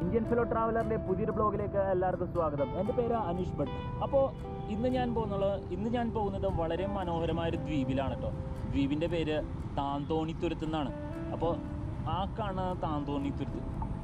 Indian fellow ട്രാവലറിന്റെ പുതിയൊരു ബ്ലോഗിലേക്ക് എല്ലാവർക്കും സ്വാഗതം എൻ്റെ പേര് അനീഷ് ഭട്ട് അപ്പോൾ ഇന്ന് ഞാൻ പോകുന്നത് ഇന്ന് ഞാൻ പോകുന്നത് വളരെ മനോഹരമായ ഒരു ദ്വീപിലാണ് കേട്ടോ ദ്വീപിൻ്റെ പേര് താന്തോണിത്തുരുത്ത് എന്നാണ് അപ്പോൾ ആ കാണുന്ന താന്തോണിത്തുരുത്ത്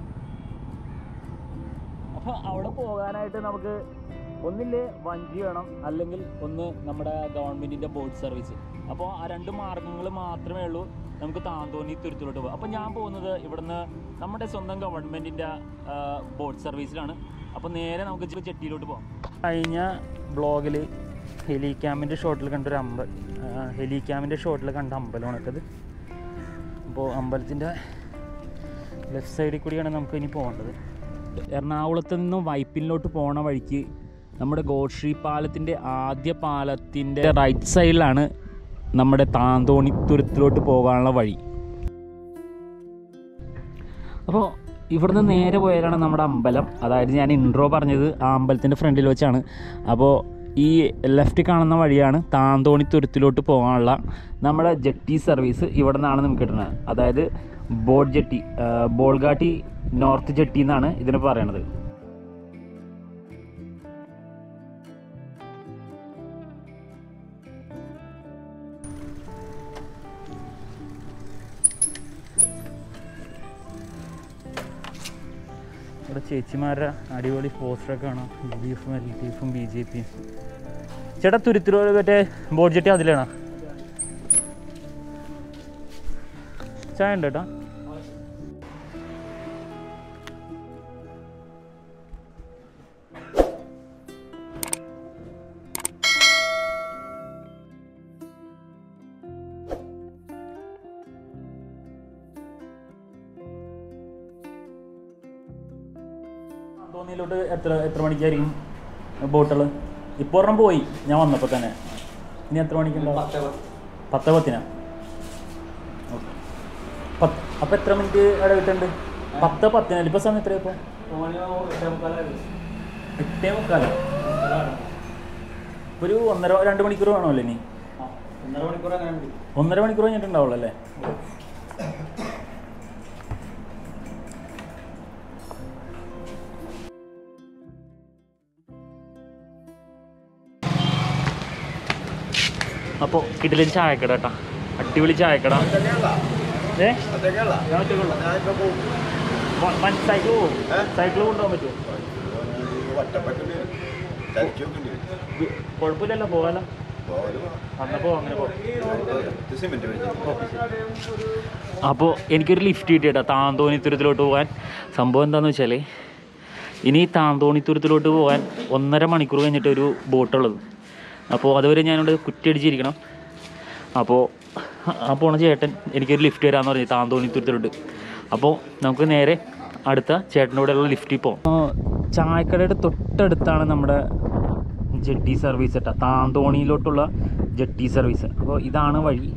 അപ്പോൾ അവിടെ പോകാനായിട്ട് നമുക്ക് ഒന്നില്ലേ വഞ്ചി വേണം അല്ലെങ്കിൽ ഒന്ന് നമ്മുടെ ഗവൺമെൻറ്റിൻ്റെ ബോട്ട് സർവീസ് അപ്പോൾ ആ രണ്ട് മാർഗങ്ങൾ മാത്രമേ ഉള്ളൂ നമുക്ക് താന്തോന്നി തുരുത്തിലോട്ട് പോകാം അപ്പോൾ ഞാൻ പോകുന്നത് ഇവിടുന്ന് നമ്മുടെ സ്വന്തം ഗവൺമെൻറ്റിൻ്റെ ബോട്ട് സർവീസിലാണ് അപ്പോൾ നേരെ നമുക്ക് ഇച്ചിരി ചെട്ടിയിലോട്ട് പോകാം കഴിഞ്ഞ ബ്ലോഗിൽ ഹെലിക്യാമിൻ്റെ ഷോട്ടിൽ കണ്ടൊരു അമ്പ ഹെലിക്യാമിൻ്റെ ഷോട്ടിൽ കണ്ട അമ്പലമാണ് കേട്ടത് അപ്പോൾ അമ്പലത്തിൻ്റെ ലെഫ്റ്റ് സൈഡിൽ കൂടിയാണ് നമുക്ക് ഇനി പോകേണ്ടത് എറണാകുളത്ത് നിന്നും വൈപ്പിനിലോട്ട് പോണ വഴിക്ക് നമ്മുടെ ഗോഡ്ശ്രീ പാലത്തിൻ്റെ ആദ്യ പാലത്തിൻ്റെ റൈറ്റ് സൈഡിലാണ് നമ്മുടെ താന്തോണിത്തുരത്തിലോട്ട് പോകാനുള്ള വഴി അപ്പോൾ ഇവിടുന്ന് നേരെ പോയാലാണ് നമ്മുടെ അമ്പലം അതായത് ഞാൻ ഇൻട്രോ പറഞ്ഞത് ആ അമ്പലത്തിൻ്റെ ഫ്രണ്ടിൽ വെച്ചാണ് അപ്പോൾ ഈ ലെഫ്റ്റ് കാണുന്ന വഴിയാണ് താന്തോണിത്തുരത്തിലോട്ട് പോകാനുള്ള നമ്മുടെ ജെട്ടി സർവീസ് ഇവിടെ നിന്നാണ് നമുക്ക് കിട്ടുന്നത് അതായത് ബോട്ട് ജെട്ടി ആ, ബോൾഗാട്ടി നോർത്ത് ജെട്ടി എന്നാണ് ഇതിന് പറയണത് ഇവിടെ ചേച്ചിമാരുടെ അടിപൊളി പോസ്റ്ററൊക്കെ കാണാം യു ഡി എഫും എൽ ഡി എഫും ബി ജെ പിയും ചേട്ടാ തുരുത്തിലോ മറ്റേ ബോട്ട് ജെട്ടി അതിലാണോ ചായ ഉണ്ട് ചേട്ടാ തോന്നിയിലോട്ട് എത്ര എത്ര മണിക്കായിരിക്കും ബോട്ടുകൾ ഇപ്പോൾ ഒരെണ്ണം പോയി ഞാൻ വന്നപ്പോൾ തന്നെ ഇനി എത്ര മണിക്കുണ്ടാവും പത്ത് പത്തിനാ ഓക്കെ പത്ത് അപ്പോൾ എത്ര മിനിറ്റ് ഇടവിട്ടുണ്ട് പത്ത് പത്തിനല്ല ഇപ്പോൾ സമയം എത്രയാണ് ഇപ്പോൾ എട്ടേ മുക്കാലോ ഒരു ഒന്നര രണ്ട് മണിക്കൂർ വേണമല്ലോ ഇനി ഒന്നര മണിക്കൂർ അങ്ങനെ ഉണ്ട് ഒന്നര മണിക്കൂർ കഴിഞ്ഞിട്ടുണ്ടാവുള്ളൂ അല്ലേ അപ്പോൾ കിടിലൻ ചായക്കട കേട്ടാ അടിപൊളി ചായക്കട ഏ ഞാൻ ഒറ്റയ്ക്കുള്ളൂ സൈക്കിൾ പോകും സൈക്കിൾ കൊണ്ടുപോകാൻ പറ്റുമോ കുഴപ്പമില്ലല്ലോ പോകാലോ അന്നപ്പോൾ അങ്ങനെ പോകാം അപ്പോൾ എനിക്കൊരു ലിഫ്റ്റ് കിട്ടിയിട്ടാ താന്തോണിത്തുരത്തിലോട്ട് പോകാൻ സംഭവം എന്താണെന്ന് വെച്ചാൽ ഇനി താന്തോണിത്തുരത്തിലോട്ട് പോകാൻ ഒന്നര മണിക്കൂർ കഴിഞ്ഞിട്ട് ഒരു ബോട്ടുള്ളത് അപ്പോൾ അതുവരെ ഞാനിവിടെ കുറ്റിയടിച്ചിരിക്കണം അപ്പോൾ ആ പോണ ചേട്ടൻ എനിക്കൊരു ലിഫ്റ്റ് തരാമെന്ന് പറഞ്ഞു താന്തോണിത്തുരത്തിലോട്ട് അപ്പോൾ നമുക്ക് നേരെ അടുത്ത ചേട്ടൻ്റെ കൂടെയുള്ള ലിഫ്റ്റിൽ പോകാം ചായക്കടയുടെ തൊട്ടടുത്താണ് നമ്മുടെ ജെട്ടി സർവീസ് കേട്ടോ താന്തോണിയിലോട്ടുള്ള ജെട്ടി സർവീസ് അപ്പോൾ ഇതാണ് വഴി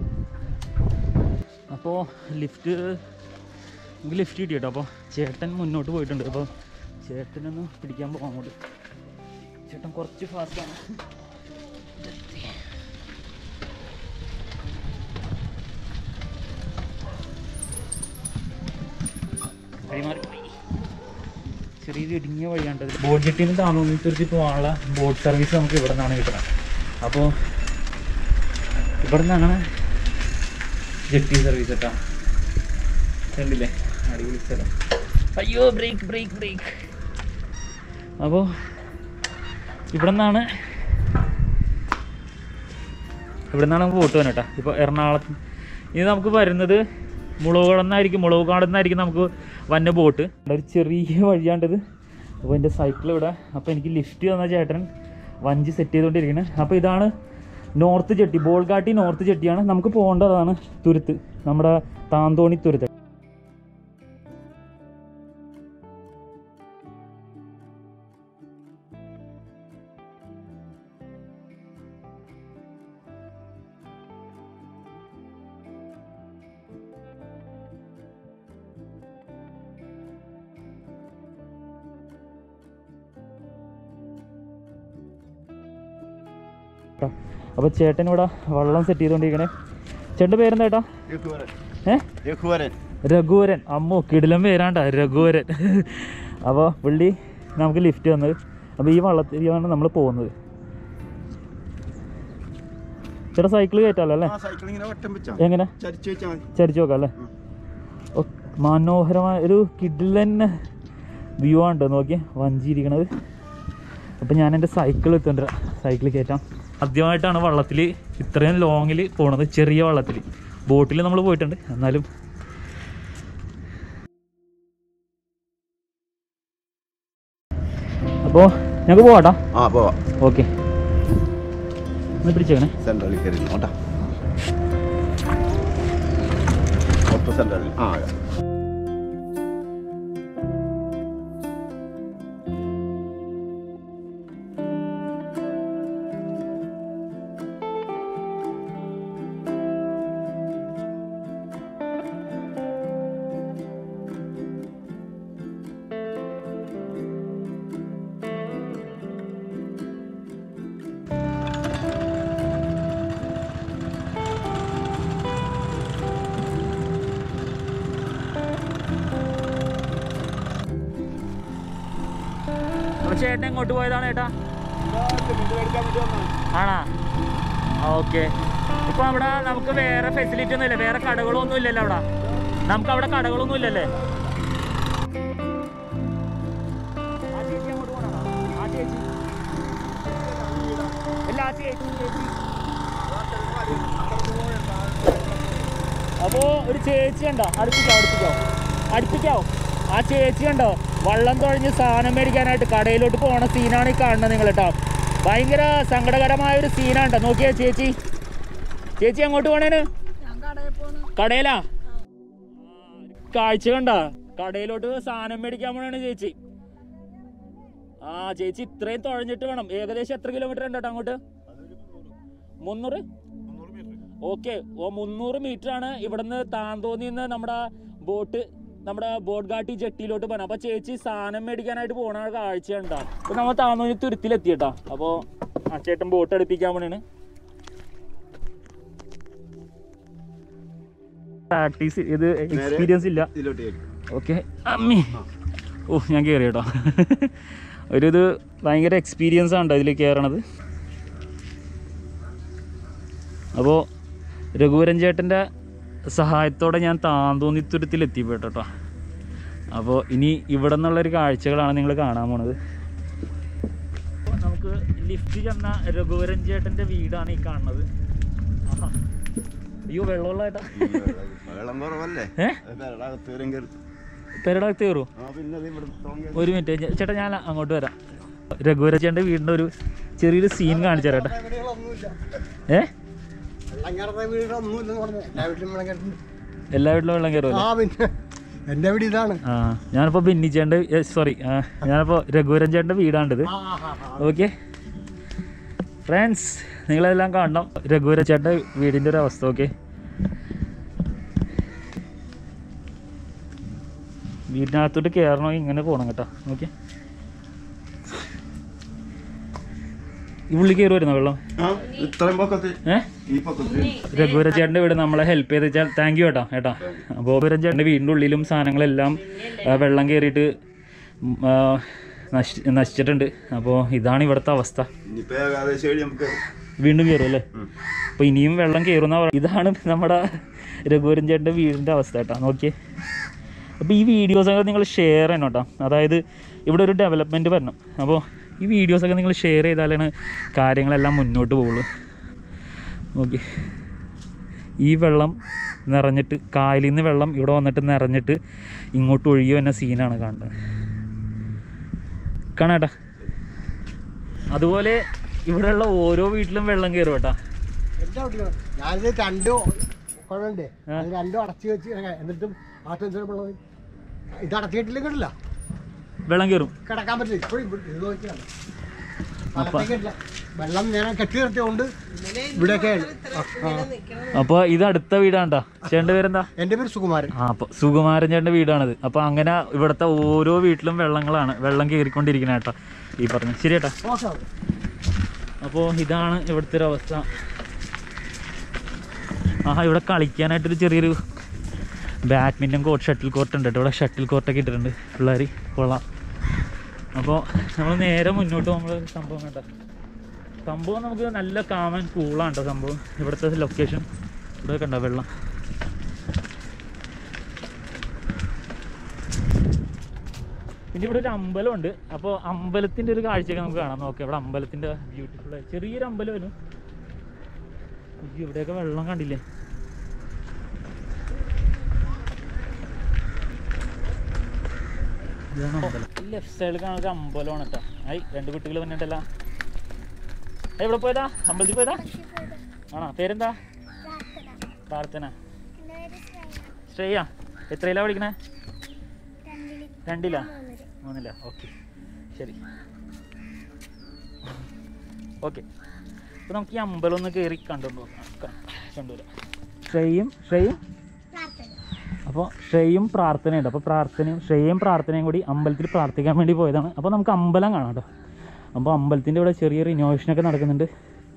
അപ്പോൾ ലിഫ്റ്റ് നമുക്ക് ലിഫ്റ്റ് കിട്ടി കേട്ടോ അപ്പോൾ ചേട്ടൻ മുന്നോട്ട് പോയിട്ടുണ്ട് അപ്പോൾ ചേട്ടനൊന്ന് പിടിക്കാൻ പോകാൻ അങ്ങോട്ട് ചേട്ടൻ കുറച്ച് ഫാസ്റ്റാണ് വഴിമാറിപ്പോയി ചെറിയൊരു ഇടുങ്ങിയ വഴിയാണ് ബോട്ട് ജെട്ടിയിൽ നിന്ന് താമസിച്ചുരുത്തി പോകാനുള്ള ബോട്ട് സർവീസ് നമുക്ക് ഇവിടെ നിന്നാണ് കിട്ടുന്നത് അപ്പോൾ ഇവിടെ നിന്നാണ് ജെട്ടി സർവീസ് കേട്ടോ കണ്ടില്ലേ അടിപൊളി സ്ഥലം അയ്യോ ബ്രേക്ക് ബ്രേക്ക് ബ്രേക്ക് അപ്പോൾ ഇവിടെ നിന്നാണ് ഇവിടെ നിന്നാണ് നമുക്ക് ബോട്ട് വന്നത് കേട്ടോ ഇപ്പോൾ എറണാകുളത്ത് ഇനി നമുക്ക് വരുന്നത് മുളകുകാട് നിന്നായിരിക്കും മുളകുകാട് നിന്നായിരിക്കും നമുക്ക് വന്ന ബോട്ട് ഇവിടെ ഒരു ചെറിയ വഴിയാണ്ടത് അപ്പോൾ എൻ്റെ സൈക്കിൾ ഇവിടെ അപ്പോൾ എനിക്ക് ലിഫ്റ്റ് തന്ന ചേട്ടൻ വഞ്ചി സെറ്റ് ചെയ്തുകൊണ്ടിരിക്കുന്നത് അപ്പോൾ ഇതാണ് നോർത്ത് ജെട്ടി ബോൾഗാട്ടി നോർത്ത് ജെട്ടിയാണ് നമുക്ക് പോകേണ്ടതാണ് തുരുത്ത് നമ്മുടെ താന്തോണി തുരുത്ത് അപ്പോൾ ചേട്ടൻ ഇവിടെ വെള്ളം സെറ്റ് ചെയ്തുകൊണ്ടിരിക്കണേ ചേട്ടൻ്റെ പേരെന്താ ചേട്ടാ ഏ രഘുവരൻ രഘുവരൻ അമ്മോ കിടിലം പേരാണ്ട രഘുവരൻ അപ്പോൾ പുള്ളി നമുക്ക് ലിഫ്റ്റ് തന്നത് അപ്പോൾ ഈ വള്ളത്തിലാണ് നമ്മൾ പോകുന്നത് ചേട്ടാ സൈക്കിൾ കയറ്റാലോ അല്ലേ ആ സൈക്കിൾ ഇങ്ങനെ വട്ടം വെച്ചാ എങ്ങനെ ചരിച്ചു വെച്ചാൽ മതി ചരിച്ചു നോക്കാം അല്ലേ ഉം. ഓ, മനോഹരമായ ഒരു കിഡിലൻ വ്യൂ ആണ് നോക്കി വഞ്ചിയിരിക്കണത് അപ്പം ഞാൻ എൻ്റെ സൈക്കിൾ എത്തുന്നുണ്ട് സൈക്കിൾ കയറ്റാം ആദ്യമായിട്ടാണ് വള്ളത്തിൽ ഇത്രയും ലോങ്ങിൽ പോണത് ചെറിയ വള്ളത്തിൽ ബോട്ടിൽ നമ്മൾ പോയിട്ടുണ്ട് എന്നാലും അപ്പോൾ ഞങ്ങൾക്ക് പോവാട്ടാ ആ പോവാ ഓക്കെ ഒന്ന് പിടിച്ചേക്കണേ സെൻട്രലിൽ കയറി നോട്ടാ ഒത്ത സെൻട്രലിൽ ആ ചേട്ടൻ എങ്ങോട്ട് പോയതാണ് ചേട്ടാ ആണാ ഓക്കെ ഇപ്പൊ അവിടെ നമുക്ക് വേറെ ഫെസിലിറ്റി ഒന്നും ഇല്ല വേറെ കടകളൊന്നും ഇല്ലല്ലോ അവിടെ നമുക്ക് അവിടെ കടകളൊന്നും ഇല്ലല്ലേ ആ ചേച്ചി അങ്ങോട്ട് പോണതാ? ആ ചേച്ചി. ഇല്ല, ആ ചേച്ചി, ചേച്ചി. അപ്പോ ഒരു ചേച്ചി ഉണ്ടോ അടുപ്പിക്കോ അടുപ്പിക്കോ അടുപ്പിക്കോ ആ ചേച്ചി ഉണ്ടോ വള്ളം തുഴഞ്ഞ് സാധനം മേടിക്കാനായിട്ട് കടയിലോട്ട് പോണ സീനാണ് ഈ കാണുന്നത് നിങ്ങൾ കേട്ടോ ഭയങ്കര സങ്കടകരമായ ഒരു സീനാണ് നോക്കിയേ ചേച്ചി ചേച്ചി അങ്ങോട്ട് പോണേന് കടയിലാ കാഴ്ച കണ്ട കടയിലോട്ട് സാധനം മേടിക്കാൻ പോണാണ് ചേച്ചി ആ ചേച്ചി ഇത്രയും തുഴഞ്ഞിട്ട് വേണം ഏകദേശം എത്ര കിലോമീറ്റർ ഉണ്ട് കേട്ടോ അങ്ങോട്ട് മുന്നൂറ് ഓക്കെ ഓ മുന്നൂറ് മീറ്റർ ആണ് ഇവിടുന്ന് താന്തോന്നിന്ന് നമ്മുടെ ബോട്ട് നമ്മുടെ ബോട്ട് ഘാട്ടി ജെട്ടിയിലോട്ട് പോകണം അപ്പൊ ചേച്ചി സാധനം മേടിക്കാനായിട്ട് പോണ കാഴ്ച ഉണ്ടാവും അപ്പൊ നമ്മൾ താന്തോന്നി തുരുത്തിലെത്തിയട്ടാ അപ്പോ ആ ചേട്ടൻ ബോട്ട് അടുപ്പിക്കാൻ പോണേണ് പ്രാക്ടീസ് ഇത് എക്സ്പീരിയൻസ് ഇല്ല ഇതിലോട്ട് കയറി ഓക്കെ അമ്മി ഓ ഞാൻ കയറി കേട്ടോ ഒരു ഇത് ഭയങ്കര എക്സ്പീരിയൻസ് ആണ് ഇതിൽ കയറണത് അപ്പോൾ രഘുവരൻ ചേട്ടൻ്റെ സഹായത്തോടെ ഞാൻ താന്തോന്നിത്തുരത്തിൽ എത്തിപ്പെട്ടു കേട്ടോ അപ്പോൾ ഇനി ഇവിടെ നിന്നുള്ളൊരു കാഴ്ചകളാണ് നിങ്ങൾ കാണാൻ പോണത് നമുക്ക് ലിഫ്റ്റ് ചെന്ന രഘുവരൻ ചേട്ടൻ്റെ വീടാണ് ഈ കാണുന്നത് ആഹാ. അയ്യോ വെള്ളമുള്ള ചേട്ടാ വെള്ളം കുറവല്ലേ ഏ വെള്ളം അകത്ത് വരും കയറി പെരടകത്ത് കയറുമോ ആ പിന്നെ അത് ഇവിടെ തോന്നിയ ഒരു മിനിറ്റ് ചേ- ചേട്ടാ ഞാൻ അങ്ങോട്ട് വരാം രഘുവരച്ചേൻ്റെ വീടിൻ്റെ ഒരു ചെറിയൊരു സീൻ കാണിച്ചു തരാം ഏ എല്ലാ വീട്ടിലും വെള്ളം കയറുമല്ലോ ആ പിന്നെ എന്റെ വീട് ഇതാണ് ആ ഞാനിപ്പോൾ ബെന്നിച്ചേൻ്റെ സോറി ഞാനിപ്പോൾ രഘുവരൻ ചേട്ടൻ്റെ വീടാണിത് ഓക്കെ ഫ്രണ്ട്സ് നിങ്ങളെല്ലാം കാണണം രഘുവരൻ ചേട്ടൻ്റെ വീടിൻ്റെ ഒരു അവസ്ഥ ഓക്കെ വീടിനകത്തോട്ട് കയറണമെങ്കിൽ ഇങ്ങനെ പോകണം കേട്ടോ ഓക്കെ ഈ പുള്ളി കയറി വരുന്നോ വെള്ളം ആ ഇത്രയും പൊക്കത്ത് ഏ ഈ പൊക്കത്ത് രഘുവരൻ ചേട്ടൻ്റെ വീട് നമ്മളെ ഹെൽപ്പ് ചെയ്ത് വെച്ചാൽ താങ്ക് യു കേട്ടോ ഏട്ടാ അപ്പോൾ രഘുവരൻ ചേട്ടൻ്റെ വീടിൻ്റെ ഉള്ളിലും സാധനങ്ങളെല്ലാം ആ, വെള്ളം കയറിയിട്ട് ഉം, ആ, നശി നശിച്ചിട്ടുണ്ട് അപ്പോൾ ഇതാണ് ഇവിടുത്തെ അവസ്ഥ ഇനിയിപ്പോ ഏകദേശം ഏഴ് നമുക്ക് വീണ്ടും കയറും അല്ലേ ഉം. അപ്പോൾ ഇനിയും വെള്ളം കയറുന്ന ഇതാണ് നമ്മുടെ രഘുവരൻ ചേട്ടൻ്റെ വീടിൻ്റെ അവസ്ഥ കേട്ടോ നോക്കിയേ അപ്പോൾ ഈ വീഡിയോസൊക്കെ നിങ്ങൾ ഷെയർ ചെയ്യണം കേട്ടോ അതായത് ഇവിടെ ഒരു ഡെവലപ്മെൻറ്റ് വരണം അപ്പോൾ ഈ വീഡിയോസൊക്കെ നിങ്ങൾ ഷെയർ ചെയ്താലാണ് കാര്യങ്ങളെല്ലാം മുന്നോട്ട് പോകുള്ളൂ ഓക്കെ ഈ വെള്ളം നിറഞ്ഞിട്ട് കായലിൽ നിന്ന് വെള്ളം ഇവിടെ വന്നിട്ട് നിറഞ്ഞിട്ട് ഇങ്ങോട്ട് ഒഴുകി വന്ന സീനാണ് കാണുന്നത് കാണാട്ടാ അതുപോലെ ഇവിടെയുള്ള ഓരോ വീട്ടിലും വെള്ളം കയറും കേട്ടാ എല്ലാ വീട്ടിലും ഞാനിത് രണ്ട് കുഴമ്പേ ആ. അത് രണ്ടും അടച്ചു വെച്ച് എന്നിട്ടും ആ ടെൻഷൻ വെള്ളം ഇത് അടച്ചിട്ടില്ല കിട്ടില്ല വെള്ളം കയറും കിടക്കാൻ പറ്റില്ല ഇപ്പോഴും ഇവിടെ ഇത് നോക്കിയാണ് സ്ഥലത്തേക്ക് ഇല്ല വെള്ളം ഞാൻ കെട്ടി നിർത്തിയോണ്ട് ഇവിടെയൊക്കെയാണ് ആ, ആ. അപ്പോൾ ഇത് അടുത്ത വീടാണ്ടാ ചേട്ടൻ്റെ പേരെന്താ എൻ്റെ പേര് സുകുമാരൻ ആ അപ്പോൾ സുകുമാരൻ ചേട്ടൻ്റെ വീടാണിത് അപ്പോൾ അങ്ങനെ ഇവിടുത്തെ ഓരോ വീട്ടിലും വെള്ളങ്ങളാണ് വെള്ളം കയറിക്കൊണ്ടിരിക്കുന്ന കേട്ടോ ഈ പറഞ്ഞു ശരി ചേട്ടാ മോശം അപ്പോൾ ഇതാണ് ഇവിടുത്തെ ഒരു അവസ്ഥ ആഹാ ഇവിടെ കളിക്കാനായിട്ടൊരു ചെറിയൊരു ബാഡ്മിൻ്റൺ കോർട്ട് ഷട്ടിൽ കോർട്ട് ഉണ്ട് കേട്ടോ ഇവിടെ ഷട്ടിൽ കോർട്ടൊക്കെ ഇട്ടിട്ടുണ്ട് പിള്ളേർ കൊള്ളാം അപ്പോൾ നമ്മൾ നേരെ മുന്നോട്ട് നമ്മൾ സംഭവം കേട്ടോ സംഭവം നമുക്ക് നല്ല കാമൻ കൂളാണ് കേട്ടോ സംഭവം ഇവിടുത്തെ ലൊക്കേഷൻ ഇവിടെ കണ്ടോ വെള്ളം പിന്നെ ഇവിടെ ഒരു അമ്പലമുണ്ട് അപ്പോൾ അമ്പലത്തിൻ്റെ ഒരു കാഴ്ചയൊക്കെ നമുക്ക് കാണാം നോക്കാം ഇവിടെ അമ്പലത്തിൻ്റെ ബ്യൂട്ടിഫുൾ ചെറിയൊരു അമ്പലമായിരുന്നു അയ്യോ, ഇവിടെയൊക്കെ വെള്ളം കണ്ടില്ലേ ലെഫ്റ്റ് സൈഡിൽ കാണുന്ന അമ്പലമാണ് കേട്ടോ ആയി രണ്ട് കുട്ടികൾ വന്നിട്ടല്ല എവിടെ പോയതാ അമ്പലത്തിൽ പോയതാ ആണോ പേരെന്താ പ്രാർത്ഥന ശ്രേയ എത്രയിലാ പഠിക്കണേ രണ്ടിലാ മൂന്നില്ല ഓക്കെ ശരി ഓക്കെ അപ്പോൾ നമുക്ക് ഈ അമ്പലം ഒന്ന് കയറി കണ്ടുകൊണ്ട് നോക്കാം കണ്ടുവരാം ശ്രേയും ശ്രേയും അപ്പോൾ ശ്രേയും പ്രാർത്ഥനയുണ്ട് അപ്പോൾ പ്രാർത്ഥനയും ശ്രേയും പ്രാർത്ഥനയും കൂടി അമ്പലത്തിൽ പ്രാർത്ഥിക്കാൻ വേണ്ടി പോയതാണ് അപ്പോൾ നമുക്ക് അമ്പലം കാണാം കേട്ടോ അപ്പോൾ അമ്പലത്തിൻ്റെ ഇവിടെ ചെറിയ റിനോവേഷനൊക്കെ നടക്കുന്നുണ്ട്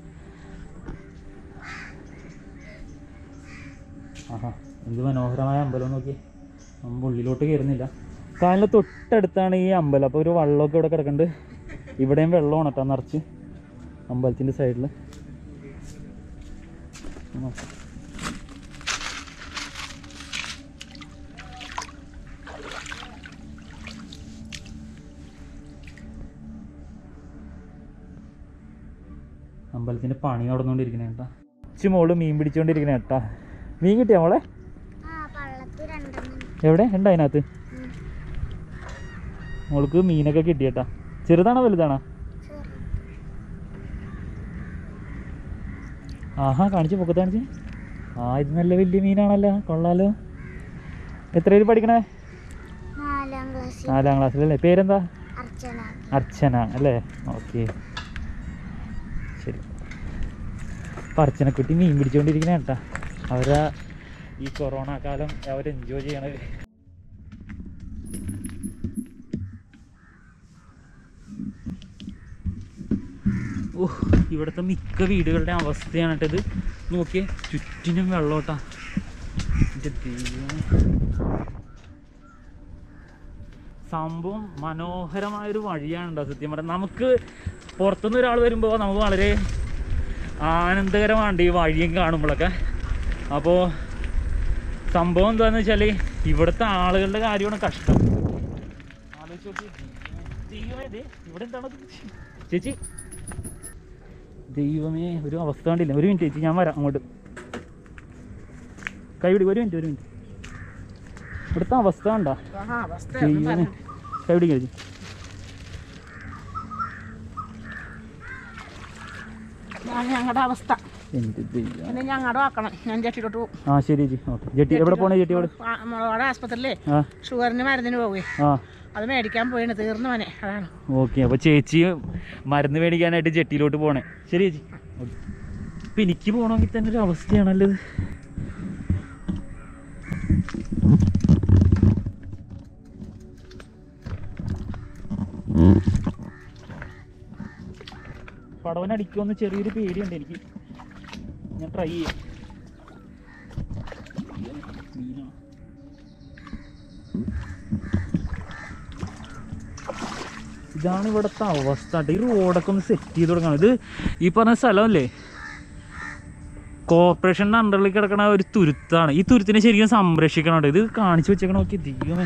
ആഹാ എന്ത് മനോഹരമായ അമ്പലം നോക്കി നമ്മൾ ഉള്ളിലോട്ട് കയറുന്നില്ല കാലിൻ്റെ തൊട്ടടുത്താണ് ഈ അമ്പലം അപ്പോൾ ഒരു വള്ളമൊക്കെ ഇവിടെ കിടക്കുന്നുണ്ട് ഇവിടെയും വെള്ളമാണ് കേട്ടോ നിറച്ച് അമ്പലത്തിൻ്റെ സൈഡിൽ അമ്പലത്തിൻ്റെ പണി നടന്നുകൊണ്ടിരിക്കണേ കേട്ടാ ഉച്ച മോള് മീൻ പിടിച്ചുകൊണ്ടിരിക്കണേ കേട്ടാ മീൻ കിട്ടിയാ മോളെ എവിടെ ഉണ്ട് അതിനകത്ത് മോൾക്ക് മീനൊക്കെ കിട്ടിയേട്ടാ ചെറുതാണോ വലുതാണോ ആഹാ കാണിച്ചു പൊക്കത്ത് കാണിച്ച് ആ ഇത് നല്ല വലിയ മീനാണല്ലോ കൊള്ളാലോ എത്രയിൽ പഠിക്കണേ നാലാം ക്ലാസ്സിൽ നാലാം ക്ലാസ്സിലല്ലേ പേരെന്താ അർച്ചന അർച്ചന അല്ലേ ഓക്കെ ശരി അപ്പം അർച്ചനക്കുട്ടി മീൻ പിടിച്ചുകൊണ്ടിരിക്കണ കേട്ടാ അവരാ ഈ കൊറോണ കാലം അവർ എൻജോയ് ചെയ്യണത് ഓ ഇവിടുത്തെ മിക്ക വീടുകളുടെ അവസ്ഥയാണ് കേട്ടോ ഇത് നോക്കിയേ ചുറ്റിനും വെള്ളോട്ടാ എൻ്റെ ദൈവമേ സംഭവം മനോഹരമായൊരു വഴിയാണ് കേട്ടോ സത്യം പറഞ്ഞാൽ നമുക്ക് പുറത്തുനിന്ന് ഒരാൾ വരുമ്പോൾ നമുക്ക് വളരെ ആനന്ദകരമാണ് ഈ വഴിയും കാണുമ്പോഴൊക്കെ അപ്പോൾ സംഭവം എന്താണെന്ന് വെച്ചാൽ ഇവിടുത്തെ ആളുകളുടെ കാര്യമാണ് കഷ്ടം ആലോചിച്ച് നോക്കി ദൈവമേ ദേ, ഇവിടെ എന്താണ് ചേച്ചി ദൈവമേ ഒരു അവസ്ഥ കണ്ടില്ല ഒരു മിനിറ്റ് ചേച്ചി ഞാൻ വരാം അങ്ങോട്ട് കൈ പിടി ഒരു മിനിറ്റ് ഒരു മിനിറ്റ് ഇവിടുത്തെ അവസ്ഥ കണ്ടാ ദൈവമേ കൈ പിടിക്കാം ചേച്ചി ഞങ്ങളുടെ അവസ്ഥ എന്ത് ദൈവം പിന്നെ ഞങ്ങളുടെ ആക്കണം ഞാൻ ജെട്ടിലോട്ട് പോകും ആ ശരി ചേച്ചി ഓക്കെ ജെട്ടി എവിടെ പോണേ ജെട്ടിയോട് മുളകോടെ ആസ്പത്രിയിലേ ആ ഷുഗറിന് മരുന്നിന് പോവേ ആ അത് മേടിക്കാൻ പോയിന് തീർന്നു മനെ അതാണ് ഓക്കെ അപ്പോൾ ചേച്ചി മരുന്ന് മേടിക്കാനായിട്ട് ജെട്ടിയിലോട്ട് പോണേ ശരി ചേച്ചി ഓക്കെ ഇപ്പം എനിക്ക് പോകണമെങ്കിൽ തന്നെ ഒരു അവസ്ഥയാണല്ലോ ഇത് പടവനടിക്കുമെന്ന് ചെറിയൊരു പേടിയുണ്ട് എനിക്ക് ഞാൻ ട്രൈ ചെയ്യാം മീനാ ഇതാണ് ഇവിടുത്തെ അവസ്ഥ ട്ടോ. ഈ റോഡൊക്കെ ഒന്ന് സെറ്റ് ചെയ്ത് കൊടുക്കണം ഇത് ഈ പറഞ്ഞ സ്ഥലമല്ലേ കോർപ്പറേഷൻ്റെ അണ്ടറിൽ കിടക്കണ ഒരു തുരുത്താണ് ഈ തുരുത്തിനെ ശരിക്കും സംരക്ഷിക്കണം ട്ടോ. ഇത് കാണിച്ചു വെച്ചേക്കണ നോക്കി ദൈവമേ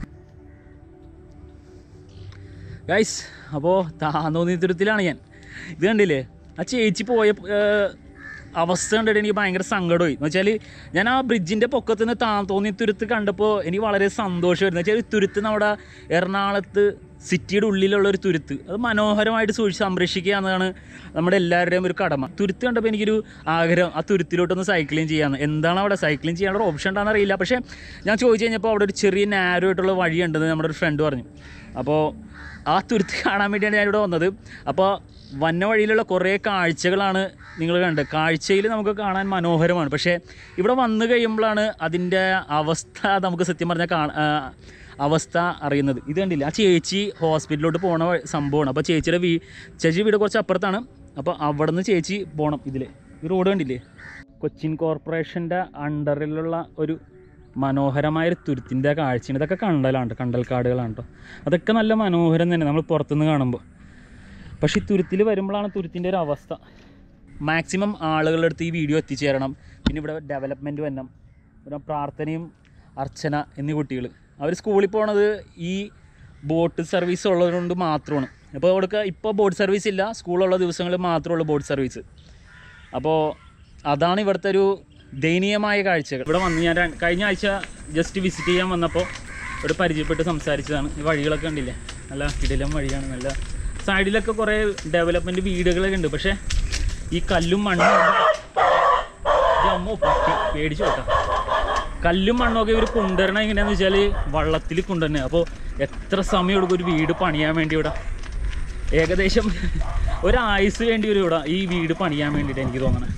ഗൈസ് അപ്പോൾ താന്നോന്നി തുരുത്തിലാണ് ഞാൻ ഇത് കണ്ടില്ലേ ആ ചേച്ചി പോയ ഏർ, അവസ്ഥ കണ്ടിട്ട് എനിക്ക് ഭയങ്കര സങ്കടമായി എന്ന് വെച്ചാൽ ഞാൻ ആ ബ്രിഡ്ജിൻ്റെ പൊക്കത്ത് നിന്ന് താന്തോന്നി തുരുത്ത് കണ്ടപ്പോൾ എനിക്ക് വളരെ സന്തോഷമായിരുന്നു വെച്ചാൽ ഈ തുരുത്ത് നമ്മുടെ എറണാകുളത്ത് സിറ്റിയുടെ ഉള്ളിലുള്ള ഒരു തുരുത്ത് അത് മനോഹരമായിട്ട് സൂക്ഷിച്ച് സംരക്ഷിക്കുക എന്നതാണ് നമ്മുടെ എല്ലാവരുടെയും ഒരു കടമ തുരുത്ത് കണ്ടപ്പോൾ എനിക്കൊരു ആഗ്രഹം ആ തുരുത്തിലോട്ടൊന്ന് സൈക്ലിംഗ് ചെയ്യാമെന്ന് എന്താണ് അവിടെ സൈക്ലിംഗ് ചെയ്യാനുള്ള ഓപ്ഷൻ ഉണ്ടെന്ന് അറിയില്ല പക്ഷേ ഞാൻ ചോദിച്ചു കഴിഞ്ഞപ്പോൾ അവിടെ ഒരു ചെറിയ നാരോ ആയിട്ടുള്ള വഴിയുണ്ടെന്ന് നമ്മുടെ ഒരു ഫ്രണ്ട് പറഞ്ഞു അപ്പോൾ ആ തുരുത്ത് കാണാൻ വേണ്ടിയാണ് ഞാനിവിടെ വന്നത് അപ്പോൾ വന്ന വഴിയിലുള്ള കുറേ കാഴ്ചകളാണ് നിങ്ങൾ കണ്ടത് കാഴ്ചയിൽ നമുക്ക് കാണാൻ മനോഹരമാണ് പക്ഷേ ഇവിടെ വന്നു കഴിയുമ്പോഴാണ് അതിൻ്റെ അവസ്ഥ നമുക്ക് സത്യം പറഞ്ഞാൽ കാണ ആ, അവസ്ഥ അറിയുന്നത് ഇത് കണ്ടില്ല ആ ചേച്ചി ഹോസ്പിറ്റലിലോട്ട് പോണ വഴി- സംഭവമാണ് അപ്പോൾ ചേച്ചിയുടെ വീ ചേച്ചി വീട് കുറച്ച് അപ്പുറത്താണ് അപ്പോൾ അവിടെ നിന്ന് ചേച്ചി പോകണം ഇതിൽ ഈ റോഡ് കണ്ടില്ലേ കൊച്ചിൻ കോർപ്പറേഷൻ്റെ അണ്ടറിലുള്ള ഒരു മനോഹരമായൊരു തുരുത്തിൻ്റെ കാഴ്ചയാണ് ഇതൊക്കെ കണ്ടലാണ് ട്ടോ, കണ്ടൽക്കാടുകളാണ് കേട്ടോ അതൊക്കെ നല്ല മനോഹരം തന്നെ നമ്മൾ പുറത്തുനിന്ന് കാണുമ്പോൾ പക്ഷേ ഈ തുരുത്തിൽ വരുമ്പോഴാണ് തുരുത്തിൻ്റെ ഒരു അവസ്ഥ മാക്സിമം ആളുകളുടെ അടുത്ത് ഈ വീഡിയോ എത്തിച്ചേരണം പിന്നെ ഇവിടെ ഡെവലപ്മെൻറ്റ് വരണം പിന്നെ പ്രാർത്ഥനയും അർച്ചന എന്നീ കുട്ടികൾ അവർ സ്കൂളിൽ പോണത് ഈ ബോട്ട് സർവീസ് ഉള്ളതുകൊണ്ട് മാത്രമാണ് അപ്പോൾ അവിടെയൊക്കെ ഇപ്പോൾ ബോട്ട് സർവീസ് ഇല്ല സ്കൂളുള്ള ദിവസങ്ങളിൽ മാത്രമേ ഉള്ളൂ ബോട്ട് സർവീസ് അപ്പോൾ അതാണ് ഇവിടുത്തെ ഒരു ദയനീയമായ കാഴ്ചകൾ ഇവിടെ വന്ന് ഞാൻ ര- കഴിഞ്ഞ ആഴ്ച ജസ്റ്റ് വിസിറ്റ് ചെയ്യാൻ വന്നപ്പോൾ ഇവിടെ പരിചയപ്പെട്ട് സംസാരിച്ചതാണ് ഈ വഴികളൊക്കെ കണ്ടില്ലേ നല്ല കിടിലം വഴിയാണ് നല്ല സൈഡിലൊക്കെ കുറേ ഡെവലപ്മെൻറ്റ് വീടുകളൊക്കെ ഉണ്ട് പക്ഷേ ഈ കല്ലും മണ്ണും അമ്മോ പട്ടി പേടിച്ചു കേട്ടോ കല്ലും മണ്ണൊക്കെ ഇവർ കൊണ്ടുവരണം എങ്ങനെയാണെന്ന് വെച്ചാൽ വള്ളത്തിൽ കൊണ്ടുവന്നെ അപ്പോൾ എത്ര സമയം എടുക്കും ഒരു വീട് പണിയാൻ വേണ്ടി ഇവിടെ ഏകദേശം ഒരായുസ് വേണ്ടി വരും ഇവിടെ ഈ വീട് പണിയാൻ വേണ്ടിയിട്ട് എനിക്ക് തോന്നണേ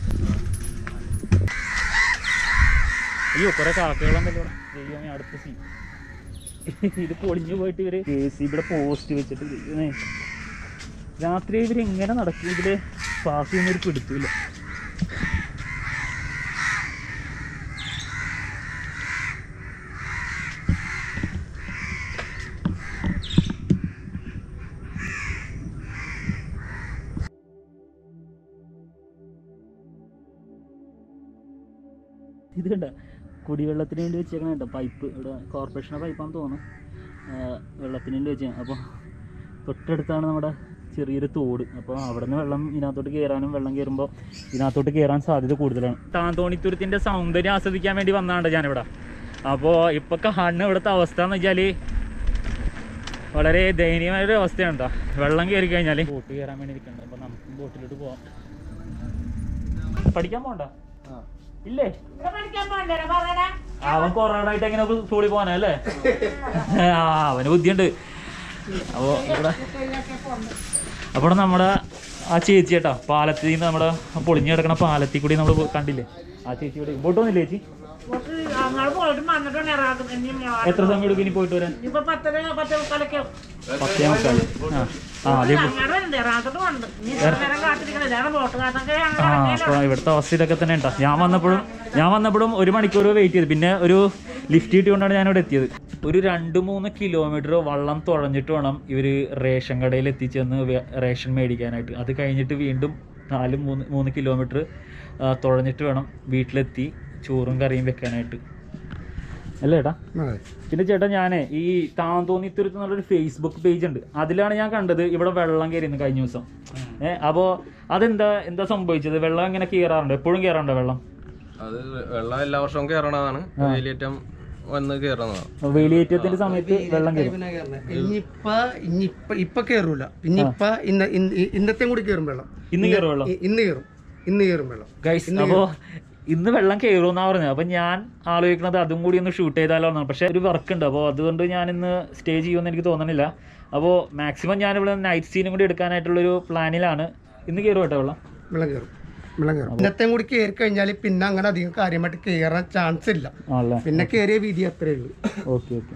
അയ്യോ കുറെ കാക്കകളുണ്ടല്ലോ ഇവിടെ ദൈവമേ അടുത്ത സീ ഇത് പൊളിഞ്ഞു പോയിട്ട് ഇവര് കെ സി ഇവിടെ പോസ്റ്റ് വെച്ചിട്ട് ദൈവമേ. രാത്രി ഇവര് എങ്ങനെ നടക്കും ഇതില് പാസ് ചെയ്യുന്നൊരു പിടുത്തില്ല ഇത് കണ്ട കുടിവെള്ളത്തിന് വേണ്ടി വെച്ചേക്കണ കേട്ടോ പൈപ്പ് ഇവിടെ കോർപ്പറേഷൻ്റെ പൈപ്പാന്ന് തോന്നുന്നു ആ, വെള്ളത്തിന് വേണ്ടി വെച്ചാൽ അപ്പോൾ തൊട്ടടുത്താണ് നമ്മുടെ ചെറിയൊരു തോട് അപ്പോൾ അവിടെ നിന്ന് വെള്ളം ഇതിനകത്തോട്ട് കയറാനും വെള്ളം കയറുമ്പോൾ ഇതിനകത്തോട്ട് കയറാൻ സാധ്യത കൂടുതലാണ് താന്തോണിത്തുരത്തിൻ്റെ സൗന്ദര്യം ആസ്വദിക്കാൻ വേണ്ടി വന്നതാണ് ഞാനിവിടെ അപ്പോൾ ഇപ്പോൾ കാണുന്ന ഇവിടുത്തെ അവസ്ഥ എന്ന് വെച്ചാൽ വളരെ ദയനീയമായ ഒരു അവസ്ഥയാണ് കേട്ടോ വെള്ളം കയറി കഴിഞ്ഞാൽ ബോട്ട് കയറാൻ വേണ്ടി ഇരിക്കണ്ട അപ്പോൾ നമുക്ക് ബോട്ടിലോട്ട് പോവാം പഠിക്കാൻ പോകണ്ട ഇല്ലേ അവൻ കൊറോണ ആയിട്ട് എങ്ങനെ സ്കൂളിൽ പോകാനല്ലേ ആ അവന് ബുദ്ധിയുണ്ട് അപ്പോൾ ഇവിടെ അപ്പോൾ നമ്മുടെ ആ ചേച്ചി കേട്ടോ പാലത്തിൽ നിന്ന് നമ്മുടെ പൊളിഞ്ഞു കിടക്കണ പാലത്തിൽ കൂടി നമ്മൾ കണ്ടില്ലേ ആ ചേച്ചി ഇവിടെ ബോട്ട് വന്നില്ലേ ചേച്ചി പോയിട്ട് വന്നിട്ടുണ്ട് ഇറാഖിൽ ഇനിയും എത്ര സമയം എടുക്കും ഇനി പോയിട്ട് വരാൻ ഇപ്പൊ പത്തര പത്തേ മുക്കാലൊക്കെ ആവും. പത്തേ മുക്കാൽ ആ ആ അതേ അങ്ങോട്ട് ഉണ്ട് ഇറാഖിലും ഉണ്ട് ഇനി ഇത്ര നേരം കാത്തിരിക്കണം ഇതാണ് ബോട്ട് കാത്തൊക്കെ ആ അപ്പോൾ ഇവിടുത്തെ അവസ്ഥ ഇതൊക്കെ തന്നെ ഉണ്ടോ ഞാൻ വന്നപ്പോഴും ഞാൻ വന്നപ്പോഴും ഒരു മണിക്കൂർ വെയിറ്റ് ചെയ്തു പിന്നെ ഒരു ലിഫ്റ്റ് കിട്ടിയോണ്ടാണ് ഞാൻ ഇവിടെ എത്തിയത് ഒരു രണ്ട് മൂന്ന് കിലോമീറ്റർ വള്ളം തുഴഞ്ഞിട്ട് വേണം ഇവർ റേഷൻ കടയിൽ എത്തിച്ചെന്ന് വേ- റേഷൻ മേടിക്കാനായിട്ട് അത് കഴിഞ്ഞിട്ട് വീണ്ടും നാല് മൂന്ന് മൂന്ന് കിലോമീറ്റർ തുഴഞ്ഞിട്ട് വേണം വീട്ടിലെത്തി ചോറും കറിയും വെക്കാനായിട്ട് അല്ലേ ഏട്ടാ അതെ പിന്നെ ചേട്ടാ ഞാനേ ഈ താന്തോന്നിത്തുരുത്ത് എന്നുള്ളൊരു ഫേസ്ബുക്ക് പേജ് ഉണ്ട് അതിലാണ് ഞാൻ കണ്ടത് ഇവിടെ വെള്ളം കയറിയിരുന്നു കഴിഞ്ഞ ദിവസം ഏഹ് അപ്പോൾ അതെന്താ എന്താ സംഭവിച്ചത് വെള്ളം ഇങ്ങനെ കയറാറുണ്ടോ എപ്പോഴും കയറാറുണ്ടോ വെള്ളം അത് വെള്ളം എല്ലാ വർഷവും കയറണതാണ് വേലിയേറ്റം വന്ന് കയറുന്നതാണ് വേലിയേറ്റത്തിന്റെ സമയത്ത് വെള്ളം കയറും ഇനിയിപ്പ ഇനിയിപ്പ ഇപ്പൊ കേറൂല ഇനിയിപ്പ ഇന്ന ഇന്ന- ഇന്നത്തെയും കൂടി കേറും വെള്ളം ഇന്ന് കയറും വെള്ളം ഇ- ഇന്ന് കേറും ഇന്ന് കേറും വെള്ളം ഗൈസ് അപ്പോൾ ഇന്ന് വെള്ളം കയറുമെന്നാ പറഞ്ഞത് അപ്പം ഞാൻ ആലോചിക്കുന്നത് അതും കൂടി ഒന്ന് ഷൂട്ട് ചെയ്താലോ എന്നാണ് പക്ഷേ ഒരു വർക്ക് ഉണ്ട് അപ്പോൾ അതുകൊണ്ട് ഞാൻ ഇന്ന് സ്റ്റേ ചെയ്യുമെന്ന് എനിക്ക് തോന്നണില്ല അപ്പോൾ മാക്സിമം ഞാൻ ഇവിടെ നൈറ്റ് സീനും കൂടി എടുക്കാനായിട്ടുള്ളൊരു പ്ലാനിലാണ് ഇന്ന് കയറും കേട്ടോ വെള്ളം വെള്ളം കയറും വെള്ളം കയറും ഇന്നത്തെയും കൂടി കയറി കഴിഞ്ഞാൽ പിന്നെ അങ്ങനെ അധികം കാര്യമായിട്ട് കയറാൻ ചാൻസ് ഇല്ല ആണല്ലേ പിന്നെ കയറിയ വീതി അത്രേ ഉള്ളൂ ഓക്കെ ഓക്കെ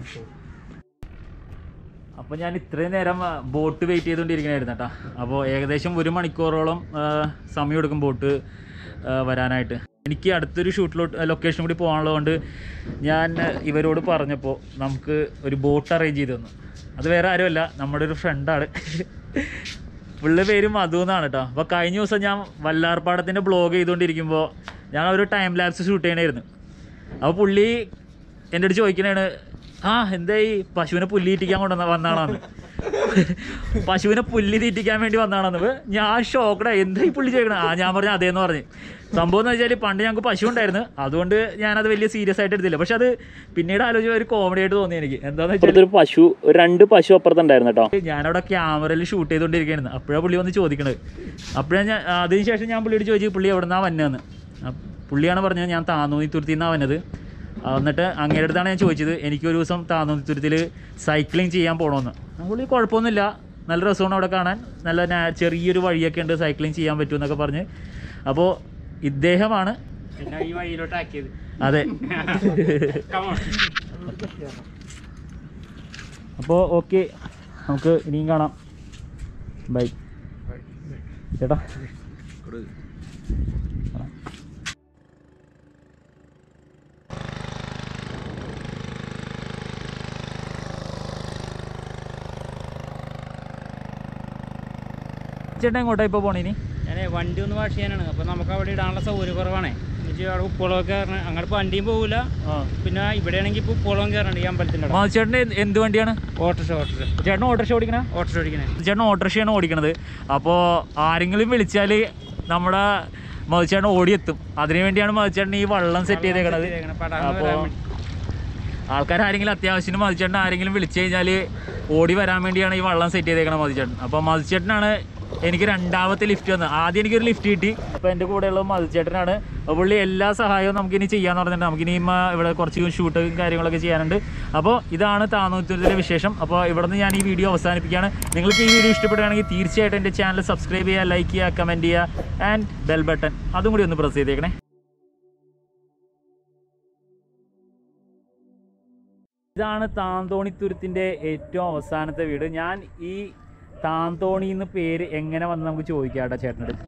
അപ്പോൾ ഞാൻ ഇത്രയും നേരം ബോട്ട് വെയിറ്റ് ചെയ്തുകൊണ്ടിരിക്കണായിരുന്നു കേട്ടോ അപ്പോൾ ഏകദേശം ഒരു മണിക്കൂറോളം ആ, സമയം എടുക്കും ബോട്ട് ആ, വരാനായിട്ട് എനിക്ക് അടുത്തൊരു ഷൂട്ടിലോട്ട് ലൊക്കേഷൻ കൂടി പോകാനുള്ളതുകൊണ്ട് ഞാൻ ഇവരോട് പറഞ്ഞപ്പോൾ നമുക്ക് ഒരു ബോട്ട് അറേഞ്ച് ചെയ്ത് തന്നു അത് വേറെ ആരുമല്ല നമ്മുടെ ഒരു ഫ്രണ്ടാണ് പുള്ളി പേര് മധു എന്നാണ് കേട്ടോ അപ്പോൾ കഴിഞ്ഞ ദിവസം ഞാൻ വല്ലാർപ്പാടത്തിൻ്റെ ബ്ലോഗ് ചെയ്തുകൊണ്ടിരിക്കുമ്പോൾ ഞാൻ ഒരു ടൈം ലാപ്സ് ഷൂട്ട് ചെയ്യണമായിരുന്നു അപ്പോൾ പുള്ളി എൻ്റെ അടുത്ത് ചോദിക്കണേണ് ആ എന്തായി പശുവിനെ പുല്ല് തീറ്റിക്കാൻ കൊണ്ടുവന്ന വന്നാണെന്ന് പശുവിനെ പുല്ല് തീറ്റിക്കാൻ വേണ്ടി വന്നാണെന്ന് ഞാൻ ഷോക്കടാ എന്താ ഈ പുള്ളി ചോദിക്കണേ ആ ഞാൻ പറഞ്ഞു അതേന്ന് പറഞ്ഞു സംഭവം എന്ന് വെച്ചാൽ പണ്ട് ഞങ്ങൾക്ക് പശു ഉണ്ടായിരുന്നു അതുകൊണ്ട് ഞാനത് വലിയ സീരിയസ് ആയിട്ട് എടുത്തില്ല പക്ഷെ അത് പിന്നീട് ആലോചിച്ച ഒരു കോമഡി ആയിട്ട് തോന്നി എനിക്ക് എന്താന്ന് വെച്ചാൽ ഒരു പശു ഒരു രണ്ട് പശു അപ്പുറത്തുണ്ടായിരുന്നു കേട്ടോ ഞാനവിടെ ക്യാമറയിൽ ഷൂട്ട് ചെയ്തുകൊണ്ടിരിക്കുകയായിരുന്നു അപ്പോഴാണ് പുള്ളി വന്ന് ചോദിക്കണത് അപ്പോഴാണ് ഞാൻ അതിന് ശേഷം ഞാൻ പുള്ളിയോട് ചോദിച്ചു പുള്ളി എവിടെ നിന്നാണ് വന്നതെന്ന് അപ്പ- പുള്ളിയാണ് പറഞ്ഞത് ഞാൻ താന്നൂന്നിത്തുരുത്തിൽ നിന്നാണ് വന്നത് ആ, എന്നിട്ട് അങ്ങയുടെ അടുത്താണ് ഞാൻ ചോദിച്ചത് എനിക്കൊരു ദിവസം താന്നൂന്നിത്തുരുത്തിൽ സൈക്ലിംഗ് ചെയ്യാൻ പോകണമെന്ന് ആ, പുള്ളി കുഴപ്പമൊന്നുമില്ല നല്ല രസമാണ് അവിടെ കാണാൻ നല്ല നാ- ചെറിയൊരു വഴിയൊക്കെ ഉണ്ട് സൈക്ലിംഗ് ചെയ്യാൻ പറ്റുമെന്നൊക്കെ പറഞ്ഞ് അപ്പോൾ ഇദ്ദേഹമാണ് പിന്നെ ഈ വഴിയിലോട്ട് ആക്കിയത് അതെ അപ്പോൾ ഓക്കെ നമുക്ക് ഇനിയും കാണാം ബൈ ചേട്ടാ ചേട്ടൻ എങ്ങോട്ടാ ഇപ്പോൾ പോണേനി ഞാൻ വണ്ടി ഒന്ന് വാഷ് ചെയ്യാനാണ് അപ്പോൾ നമുക്ക് അവിടെ ഇടാനുള്ള സൗകര്യ കുറവാണേ എന്നുവെച്ചാൽ അവിടെ ഉപ്പുളമൊക്കെ കയറണം അങ്ങോട്ട് വണ്ടിയും പോകില്ല പിന്നെ ഇവിടെയാണെങ്കിൽ ഇപ്പോൾ ഉപ്പുളം കയറണം ഈ അമ്പലത്തിൻ്റെ അവിടെ മധുചേട്ടൻ്റെ എന്ത് വണ്ടിയാണ് ഓട്ടോറിക്ഷ ഓട്ടോറിക്ഷ ചേട്ടൻ ഓട്ടോറിക്ഷ ഓടിക്കണ ഓട്ടോറിക്ഷ ഓടിക്കണേ ചേട്ടൻ ഓട്ടോറിക്ഷയാണ് ഓടിക്കണത് അപ്പോൾ ആരെങ്കിലും വിളിച്ചാൽ നമ്മുടെ മധുചേട്ടൻ ഓടിയെത്തും അതിനു വേണ്ടിയാണ് മധുചേട്ടൻ ഈ വള്ളം സെറ്റ് ചെയ്തേക്കണത് പടാന്ന് അപ്പോൾ വരാൻ വേണ്ടി ആൾക്കാർ ആരെങ്കിലും അത്യാവശ്യത്തിന് മതിച്ചേട്ടൻ ആരെങ്കിലും വിളിച്ചു കഴിഞ്ഞാൽ ഓടി വരാൻ വേണ്ടിയാണ് ഈ വള്ളം സെറ്റ് ചെയ്തേക്കണം മതിച്ചേട്ടൻ അപ്പോൾ മതിച്ചേട്ടനാണ് എനിക്ക് രണ്ടാമത്തെ ലിഫ്റ്റ് വന്നത് ആദ്യം എനിക്കൊരു ലിഫ്റ്റ് കിട്ടി അപ്പോൾ എൻ്റെ കൂടെയുള്ളത് മതിച്ചേട്ടനാണ് അപ്പോൾ പുള്ളി എല്ലാ സഹായവും നമുക്കിനി ചെയ്യാന്ന് പറഞ്ഞിട്ടുണ്ട് നമുക്കിനി ഇമ്മ ഇവിടെ കുറച്ച് ഷൂട്ടും കാര്യങ്ങളൊക്കെ ചെയ്യാനുണ്ട് അപ്പോൾ ഇതാണ് താന്നൂറ്റൂരിലെ വിശേഷം അപ്പോൾ ഇവിടെ നിന്ന് ഞാൻ ഈ വീഡിയോ അവസാനിപ്പിക്കുകയാണ് നിങ്ങൾക്ക് ഈ വീഡിയോ ഇഷ്ടപ്പെടുകയാണെങ്കിൽ തീർച്ചയായിട്ടും എൻ്റെ ചാനൽ സബ്സ്ക്രൈബ് ചെയ്യുക ലൈക്ക് ചെയ്യുക കമൻറ്റ് ചെയ്യുക ആൻഡ് ബെൽ ബട്ടൺ അതും കൂടി ഒന്ന് പ്രസ് ചെയ്തേക്കണേ ഇതാണ് താന്തോണിത്തുരുത്തിൻ്റെ ഏറ്റവും അവസാനത്തെ വീട് ഞാൻ ഈ താന്തോണി എന്ന് പേര് എങ്ങനെ വന്ന് നമുക്ക് ചോദിക്കാം കേട്ടോ ചേട്ടനോട്